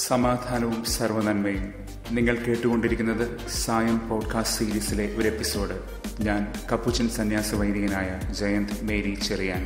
സമാധാനവും സർവനന്മയും നിങ്ങൾ കേട്ടുകൊണ്ടിരിക്കുന്നത് സായം പോഡ്കാസ്റ്റ് സീരീസിലെ ഒരു എപ്പിസോഡ് ഞാൻ കപ്പുച്ചൻ സന്യാസ വൈദികനായ ജയന്ത് മേരി ചെറിയാൻ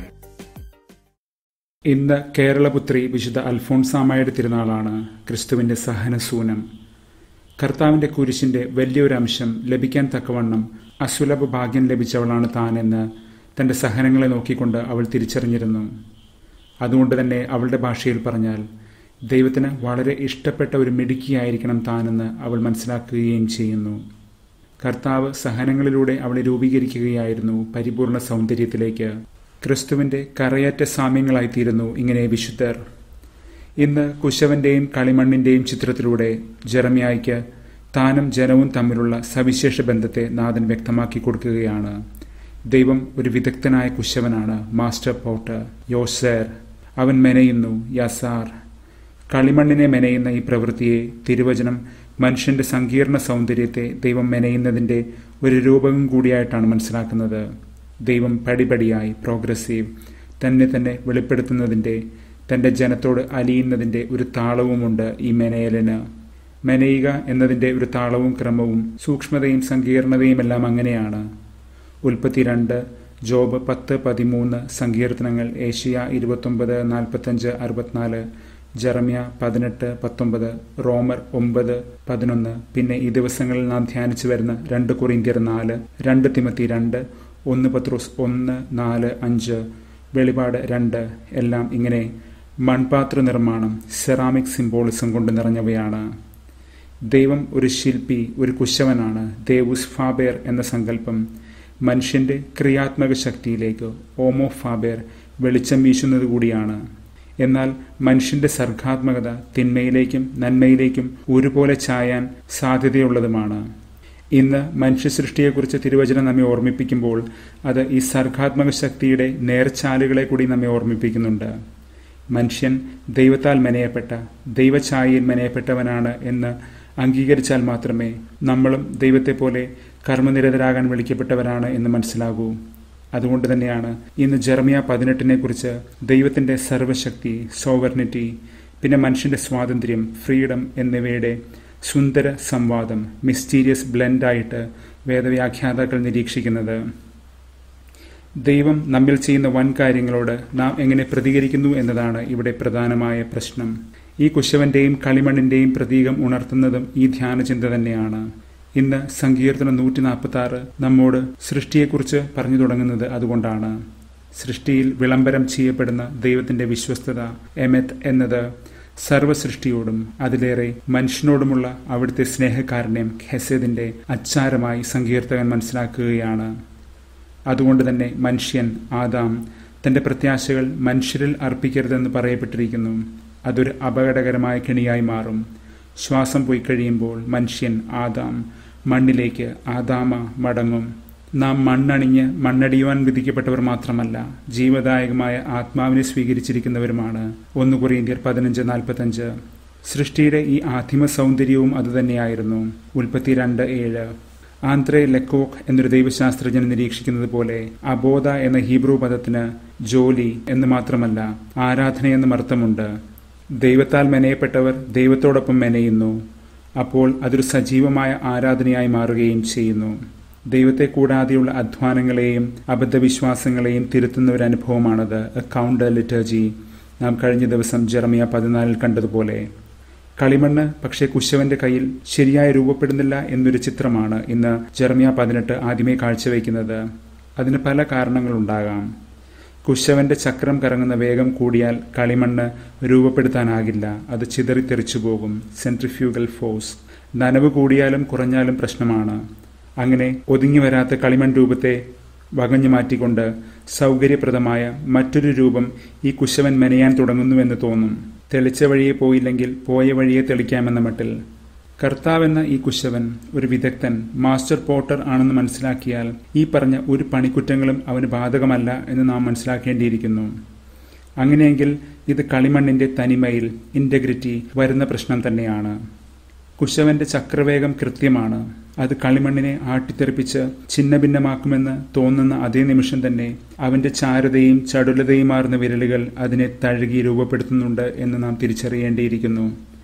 ഇന്ന് കേരളപുത്രി വിശുദ്ധ അൽഫോൺസാമയുടെ തിരുനാളാണ് ക്രിസ്തുവിന്റെ സഹനസൂനം കർത്താവിന്റെ കുരിശിന്റെ വലിയൊരു അംശം ലഭിക്കാൻ തക്കവണ്ണം അസുലഭ ഭാഗ്യം ലഭിച്ചവളാണ് താനെന്ന് തന്റെ സഹനങ്ങളെ നോക്കിക്കൊണ്ട് അവൾ തിരിച്ചറിഞ്ഞിരുന്നു അതുകൊണ്ട് തന്നെ അവളുടെ ഭാഷയിൽ പറഞ്ഞാൽ ദൈവത്തിന് വളരെ ഇഷ്ടപ്പെട്ട ഒരു മിടുക്കിയായിരിക്കണം താനെന്ന് അവൾ മനസ്സിലാക്കുകയും ചെയ്യുന്നു കർത്താവ് സഹനങ്ങളിലൂടെ അവളെ രൂപീകരിക്കുകയായിരുന്നു പരിപൂർണ സൗന്ദര്യത്തിലേക്ക് ക്രിസ്തുവിന്റെ കറയറ്റ സാമ്യങ്ങളായിത്തീരുന്നു ഇങ്ങനെ വിശുദ്ധർ ഇന്ന് കുശവന്റെയും കളിമണ്ണിന്റെയും ചിത്രത്തിലൂടെ ജെറമ്യായ്ക്ക് താനും ജനവും തമ്മിലുള്ള സവിശേഷ ബന്ധത്തെ നാഥൻ വ്യക്തമാക്കി കൊടുക്കുകയാണ് ദൈവം ഒരു വിദഗ്ധനായ കുശവനാണ് മാസ്റ്റർ പോട്ടർ യോസേർ അവൻ മെനയുന്നു യസാർ കളിമണ്ണിനെ മെനയുന്ന ഈ പ്രവൃത്തിയെ തിരുവചനം മനുഷ്യന്റെ സങ്കീർണ സൗന്ദര്യത്തെ ദൈവം മെനയുന്നതിന്റെ ഒരു രൂപവും കൂടിയായിട്ടാണ് മനസ്സിലാക്കുന്നത് ദൈവം പടിപടിയായി പ്രോഗ്രസീവ് തന്നെ തന്നെ വെളിപ്പെടുത്തുന്നതിന്റെ തന്റെ ജനത്തോട് അലിയുന്നതിന്റെ ഒരു താളവുമുണ്ട് ഈ മെനയലിന് മെനയുക എന്നതിന്റെ ഒരു താളവും ക്രമവും സൂക്ഷ്മതയും സങ്കീർണതയും എല്ലാം അങ്ങനെയാണ് ഉൽപ്പത്തി രണ്ട് ജോബ് പത്ത് പതിമൂന്ന് സങ്കീർത്തനങ്ങൾ ഏഷ്യ ഇരുപത്തൊമ്പത് നാൽപ്പത്തഞ്ച് അറുപത്തിനാല് ജെറമ്യ പതിനെട്ട് പത്തൊമ്പത് റോമർ ഒമ്പത് പതിനൊന്ന് പിന്നെ ഈ ദിവസങ്ങളിൽ നാം ധ്യാനിച്ചു വരുന്ന രണ്ട് കൊറിന്ത്യർ നാല് രണ്ട് തിമത്തി രണ്ട് ഒന്ന് പത്രോസ് ഒന്ന് നാല് അഞ്ച് വെളിപാട് രണ്ട് എല്ലാം ഇങ്ങനെ മൺപാത്ര നിർമ്മാണം സെറാമിക് സിംബോളിസം കൊണ്ട് നിറഞ്ഞവയാണ് ദൈവം ഒരു ശില്പി ഒരു കുശവനാണ് ദേവുസ് ഫാബേർ എന്ന സങ്കല്പം മനുഷ്യന്റെ ക്രിയാത്മക ശക്തിയിലേക്ക് ഓമോ ഫാബേർ വെളിച്ചം വീശുന്നത് കൂടിയാണ് എന്നാൽ മനുഷ്യന്റെ സർഗാത്മകത തിന്മയിലേക്കും നന്മയിലേക്കും ഒരുപോലെ ചായാൻ സാധ്യതയുള്ളതുമാണ് ഇന്ന് മനുഷ്യ സൃഷ്ടിയെക്കുറിച്ച് തിരുവചനം നമ്മെ ഓർമ്മിപ്പിക്കുമ്പോൾ അത് ഈ സർഗാത്മക ശക്തിയുടെ നേർച്ചാലുകളെ കൂടി നമ്മെ ഓർമ്മിപ്പിക്കുന്നുണ്ട് മനുഷ്യൻ ദൈവത്താൽ മെനയപ്പെട്ട ദൈവഛായയിൽ മെനയപ്പെട്ടവനാണ് എന്ന് അംഗീകരിച്ചാൽ മാത്രമേ നമ്മളും ദൈവത്തെ പോലെ കർമ്മനിരതരാകാൻ വിളിക്കപ്പെട്ടവരാണ് എന്ന് മനസ്സിലാകൂ അതുകൊണ്ട് തന്നെയാണ് ഇന്ന് ജെർമിയ പതിനെട്ടിനെ കുറിച്ച് ദൈവത്തിന്റെ സർവശക്തി സോവർണിറ്റി പിന്നെ മനുഷ്യന്റെ സ്വാതന്ത്ര്യം ഫ്രീഡം എന്നിവയുടെ സുന്ദര സംവാദം മിസ്റ്റീരിയസ് ബ്ലെൻഡായിട്ട് വേദവ്യാഖ്യാതാക്കൾ നിരീക്ഷിക്കുന്നത് ദൈവം നമ്മിൽ ചെയ്യുന്ന വൻ കാര്യങ്ങളോട് നാം എങ്ങനെ പ്രതികരിക്കുന്നു എന്നതാണ് ഇവിടെ പ്രധാനമായ പ്രശ്നം ഈ കുശവന്റെയും കളിമണ്ണിന്റെയും പ്രതീകം ഉണർത്തുന്നതും ഈ ധ്യാനചിന്ത തന്നെയാണ് ഇന്ന് സങ്കീർത്തനം നൂറ്റി നാൽപ്പത്തി ആറ് നമ്മോട് സൃഷ്ടിയെക്കുറിച്ച് പറഞ്ഞു തുടങ്ങുന്നത് അതുകൊണ്ടാണ് സൃഷ്ടിയിൽ വിളംബരം ചെയ്യപ്പെടുന്ന ദൈവത്തിന്റെ വിശ്വസ്തത എമെത്ത് എന്നത് സർവസൃഷ്ടിയോടും അതിലേറെ മനുഷ്യനോടുമുള്ള അവിടുത്തെ സ്നേഹകാരുണ്യം ഖെസേദിന്റെ അച്ചാരമായി സങ്കീർത്തകൻ മനസ്സിലാക്കുകയാണ് അതുകൊണ്ട് തന്നെ മനുഷ്യൻ ആദാം തന്റെ പ്രത്യാശകൾ മനുഷ്യരിൽ അർപ്പിക്കരുതെന്ന് പറയപ്പെട്ടിരിക്കുന്നു അതൊരു അപകടകരമായ കെണിയായി മാറും ശ്വാസം പോയി കഴിയുമ്പോൾ മനുഷ്യൻ ആദാം മണ്ണിലേക്ക് ആദാമ മടങ്ങും നാം മണ്ണണിഞ്ഞ് മണ്ണടിയുവാൻ വിധിക്കപ്പെട്ടവർ മാത്രമല്ല ജീവദായകമായ ആത്മാവിനെ സ്വീകരിച്ചിരിക്കുന്നവരുമാണ് ഒന്ന് കൊറിയന്ത്യർ പതിനഞ്ച് നാൽപ്പത്തഞ്ച് സൃഷ്ടിയുടെ ഈ ആദിമ സൗന്ദര്യവും അതുതന്നെയായിരുന്നു ഉൽപ്പത്തി രണ്ട് ഏഴ് ആന്ത്രേ ലെക്കോക്ക് എന്നൊരു ദൈവശാസ്ത്രജ്ഞൻ നിരീക്ഷിക്കുന്നത് പോലെ അബോധ എന്ന ഹീബ്രു പദത്തിന് ജോലി എന്ന് മാത്രമല്ല ആരാധനയെന്നും അർത്ഥമുണ്ട് ദൈവത്താൽ മെനയപ്പെട്ടവർ ദൈവത്തോടൊപ്പം മെനയുന്നു അപ്പോൾ അതൊരു സജീവമായ ആരാധനയായി മാറുകയും ചെയ്യുന്നു ദൈവത്തെ കൂടാതെയുള്ള അധ്വാനങ്ങളെയും അബദ്ധവിശ്വാസങ്ങളെയും തിരുത്തുന്ന ഒരു അനുഭവമാണത് എ കൗണ്ടർ ലിറ്റർജി നാം കഴിഞ്ഞ ദിവസം ജെറമിയ പതിനാലിൽ കണ്ടതുപോലെ കളിമണ്ണ് പക്ഷേ കുശവന്റെ കയ്യിൽ ശരിയായി രൂപപ്പെടുന്നില്ല എന്നൊരു ചിത്രമാണ് ഇന്ന് ജെറമിയ പതിനെട്ട് ആദ്യമേ കാഴ്ചവെക്കുന്നത് അതിന് പല കാരണങ്ങളുണ്ടാകാം കുശവന്റെ ചക്രം കറങ്ങുന്ന വേഗം കൂടിയാൽ കളിമണ്ണ് രൂപപ്പെടുത്താനാകില്ല അത് ചിതറിത്തെറിച്ചു പോകും സെൻട്രിഫ്യൂഗൽ ഫോഴ്സ് നനവ് കൂടിയാലും കുറഞ്ഞാലും പ്രശ്നമാണ് അങ്ങനെ ഒതുങ്ങി വരാത്ത കളിമൺ രൂപത്തെ വകഞ്ഞു മാറ്റിക്കൊണ്ട് സൗകര്യപ്രദമായ മറ്റൊരു രൂപം ഈ കുശവൻ മെനയാൻ തുടങ്ങുന്നുവെന്ന് തോന്നും തെളിച്ച വഴിയെ പോയില്ലെങ്കിൽ പോയ വഴിയെ തെളിക്കാമെന്ന മട്ടിൽ കർത്താവെന്ന ഈ കുശവൻ ഒരു വിദഗ്ധൻ മാസ്റ്റർ പോട്ടർ ആണെന്ന് മനസ്സിലാക്കിയാൽ ഈ പറഞ്ഞ ഒരു പണിക്കുറ്റങ്ങളും അവന് ബാധകമല്ല എന്ന് നാം മനസ്സിലാക്കേണ്ടിയിരിക്കുന്നു അങ്ങനെയെങ്കിൽ ഇത് കളിമണ്ണിന്റെ തനിമയിൽ ഇന്റഗ്രിറ്റി വരുന്ന പ്രശ്നം തന്നെയാണ് കുശവന്റെ ചക്രവേഗം കൃത്യമാണ് അത് കളിമണ്ണിനെ ആട്ടിത്തെറിപ്പിച്ച് ഛിന്നഭിന്നമാക്കുമെന്ന് തോന്നുന്ന അതേ നിമിഷം തന്നെ അവന്റെ ചാരുതയും ചടുലതയുമാർന്ന വിരലുകൾ അതിനെ തഴുകി രൂപപ്പെടുത്തുന്നുണ്ട് എന്ന് നാം തിരിച്ചറിയേണ്ടിയിരിക്കുന്നു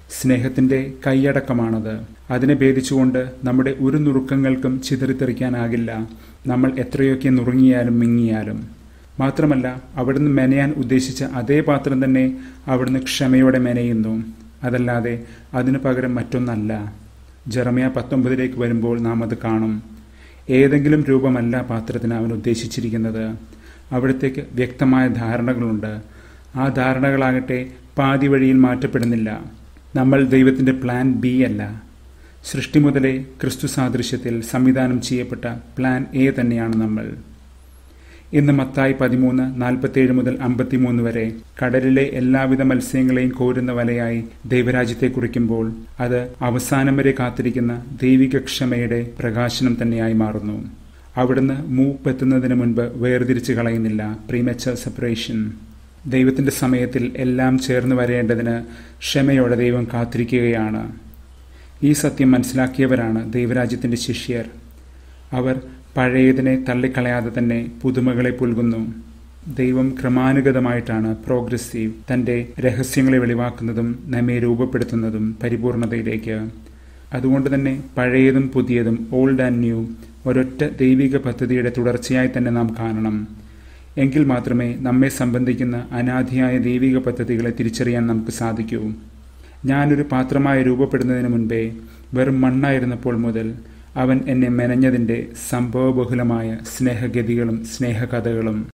സ്നേഹത്തിന്റെ കൈയടക്കമാണത് അതിനെ ഭേദിച്ചുകൊണ്ട് നമ്മുടെ ഒരു നുറുക്കങ്ങൾക്കും ചിതറിത്തെറിക്കാനാകില്ല നമ്മൾ എത്രയൊക്കെ നുറുങ്ങിയാലും മിങ്ങിയാലും മാത്രമല്ല അവിടുന്ന് മെനയാൻ ഉദ്ദേശിച്ച അതേ പാത്രം തന്നെ അവിടുന്ന് ക്ഷമയോടെ മെനയുന്നു അതല്ലാതെ അതിനു പകരം മറ്റൊന്നല്ല ജെറമിയ പത്തൊമ്പതിലേക്ക് വരുമ്പോൾ നാം അത് കാണും ഏതെങ്കിലും രൂപമല്ല പാത്രത്തിന് അവൻ ഉദ്ദേശിച്ചിരിക്കുന്നത് അവിടത്തേക്ക് വ്യക്തമായ ധാരണകളുണ്ട് ആ ധാരണകളാകട്ടെ പാതി വഴിയിൽ മാറ്റപ്പെടുന്നില്ല നമ്മൾ ദൈവത്തിന്റെ പ്ലാൻ ബി അല്ല സൃഷ്ടി മുതലേ ക്രിസ്തു സാദൃശ്യത്തിൽ സംവിധാനം ചെയ്യപ്പെട്ട പ്ലാൻ എ തന്നെയാണ് നമ്മൾ ഇന്ന് മത്തായി പതിമൂന്ന് നാൽപ്പത്തിയേഴ് മുതൽ അമ്പത്തിമൂന്ന് വരെ കടലിലെ എല്ലാവിധ മത്സ്യങ്ങളെയും കോരുന്ന വലയായി ദൈവരാജ്യത്തെ കുറിക്കുമ്പോൾ അത് അവസാനം വരെ കാത്തിരിക്കുന്ന ദൈവിക ക്ഷമയുടെ പ്രകാശനം തന്നെയായി മാറുന്നു അവിടുന്ന് മൂപ്പെത്തുന്നതിന് മുൻപ് വേർതിരിച്ച് കളയുന്നില്ല പ്രീമച്ചർ സെപ്പറേഷൻ ദൈവത്തിന്റെ സമയത്തിൽ എല്ലാം ചേർന്ന് വരേണ്ടതിന് ക്ഷമയോടെ ദൈവം കാത്തിരിക്കുകയാണ് ഈ സത്യം മനസ്സിലാക്കിയവരാണ് ദൈവരാജ്യത്തിന്റെ ശിഷ്യർ അവർ പഴയതിനെ തള്ളിക്കളയാതെ തന്നെ പുതുമകളെ പുൽകുന്നു ദൈവം ക്രമാനുഗതമായിട്ടാണ് പ്രോഗ്രസീവ് തന്റെ രഹസ്യങ്ങളെ വെളിവാക്കുന്നതും നമ്മെ രൂപപ്പെടുത്തുന്നതും പരിപൂർണതയിലേക്ക് അതുകൊണ്ട് തന്നെ പഴയതും പുതിയതും ഓൾഡ് ആൻഡ് ന്യൂ ഒരൊറ്റ ദൈവിക പദ്ധതിയുടെ തുടർച്ചയായി തന്നെ നാം കാണണം എങ്കിൽ മാത്രമേ നമ്മെ സംബന്ധിക്കുന്ന അനാദിയായ ദൈവിക പദ്ധതികളെ തിരിച്ചറിയാൻ നമുക്ക് സാധിക്കൂ ഞാനൊരു പാത്രമായി രൂപപ്പെടുന്നതിന് മുൻപേ വെറും മണ്ണായിരുന്നപ്പോൾ മുതൽ അവൻ എന്നെ മെനഞ്ഞതിൻ്റെ സംഭവബഹുലമായ സ്നേഹഗതികളും സ്നേഹകഥകളും